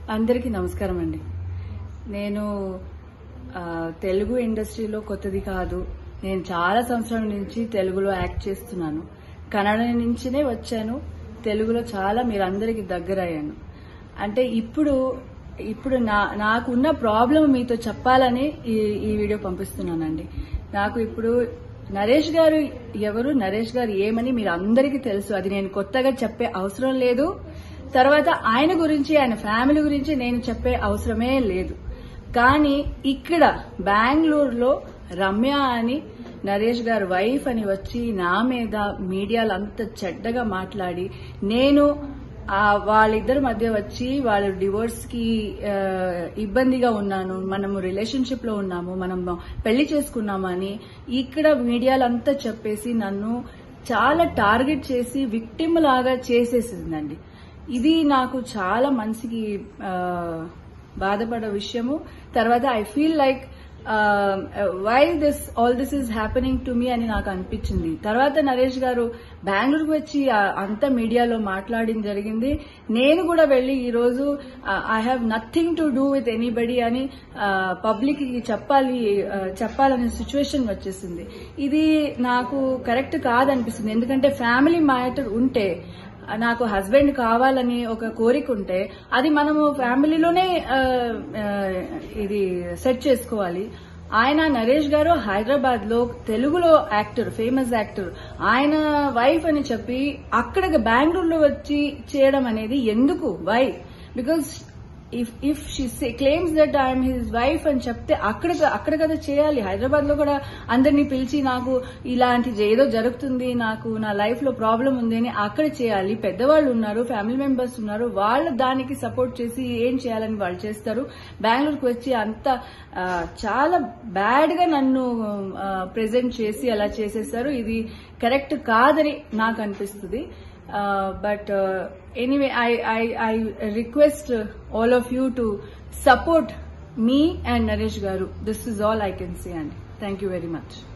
అందరికీ నమస్కారం అండి నేను ఆ, తెలుగు ఇండస్ట్రీలో కొత్తది కాదు నేను చాలా సంవత్సరాల నుంచి తెలుగులో యాక్ట్ చేస్తున్నాను కన్నడ నుంచినే వచ్చాను తెలుగులో చాలా మీరందరికీ దగ్గర అయ్యాను అంటే ఇప్పుడు ఇప్పుడు నా నాకున్న ప్రాబ్లం మీతో చెప్పాలని ఈ ఈ వీడియో పంపిస్తున్నానండి నాకు ఇప్పుడు నరేష్ గారు ఎవరు నరేష్ గారు ఏమని మీరు అందరికీ తెలుసు అది నేను కొత్తగా చెప్పే అవసరం లేదు తర్వాత ఆయన గురించి ఆయన ఫ్యామిలీ గురించి నేను చెప్పే అవసరమే లేదు కానీ ఇక్కడ బెంగళూరులో రమ్య అని నరేష్ గారు వైఫ్ అని వచ్చి నా మీద మీడియాలో అంత చెడ్డగా మాట్లాడి నేను ఆ వాళ్ళిద్దరి మధ్య వచ్చి వాళ్ళు డివోర్స్ కి ఆ, ఇబ్బందిగా ఉన్నాను మనము రిలేషన్షిప్ లో ఉన్నాము మనం పెళ్లి చేసుకున్నామని ఇక్కడ మీడియాలో అంతా చెప్పేసి నన్ను చాలా టార్గెట్ చేసి విక్టిమ్ లాగా చేసేసిందండి ఇది నాకు చాలా మనసుకి ఆ, బాధపడే విషయము తర్వాత I feel like why this all this is happening to me అని నాకు అనిపించింది తర్వాత నరేష్ గారు బెంగళూరుకు వచ్చి ఆ, అంత మీడియాలో మాట్లాడడం జరిగింది నేను కూడా వెళ్లి ఈ రోజు I have nothing to do with anybody అని పబ్లిక్ కి చెప్పాలి ఆ, చెప్పాలనే సిచ్యువేషన్ వచ్చేసింది ఇది నాకు కరెక్ట్ కాదనిపిస్తుంది ఎందుకంటే ఫ్యామిలీ మ్యాటర్ ఉంటే నాకు హస్బెండ్ కావాలని ఒక కోరిక ఉంటే అది మనము ఫ్యామిలీలోనే ఆ, ఆ, ఇది సెట్ చేసుకోవాలి ఆయన నరేష్ గారు హైదరాబాద్ లో తెలుగులో యాక్టర్ ఫేమస్ యాక్టర్ ఆయన వైఫ్ అని చెప్పి అక్కడ బెంగళూరులో వచ్చి చేయడం అనేది ఎందుకు why because if if she claims that I'm his wife అని చెప్తే అక్కడ అక్కడ కదా చేయాలి హైదరాబాద్ లో కూడా అందరినీ పిలిచి నాకు ఇలాంటి ఏదో జరుగుతుంది నాకు నా లైఫ్ లో ప్రాబ్లం ఉంది అని అక్కడ చేయాలి పెద్దవాళ్ళు ఉన్నారు ఫ్యామిలీ మెంబర్స్ ఉన్నారు వాళ్ళు దానికి సపోర్ట్ చేసి ఏం చేయాలని వాళ్ళు చేస్తారు బెంగళూరుకు వచ్చి అంత ఆ, చాలా బ్యాడ్ గా నన్ను ప్రెజెంట్ చేసి అలా చేసేసారు ఇది కరెక్ట్ కాదని నాకు అనిపిస్తుంది Uh, but uh, anyway, I, I, I request uh, all of you to support me and Naresh Garu. This is all I can say, and thank you very much.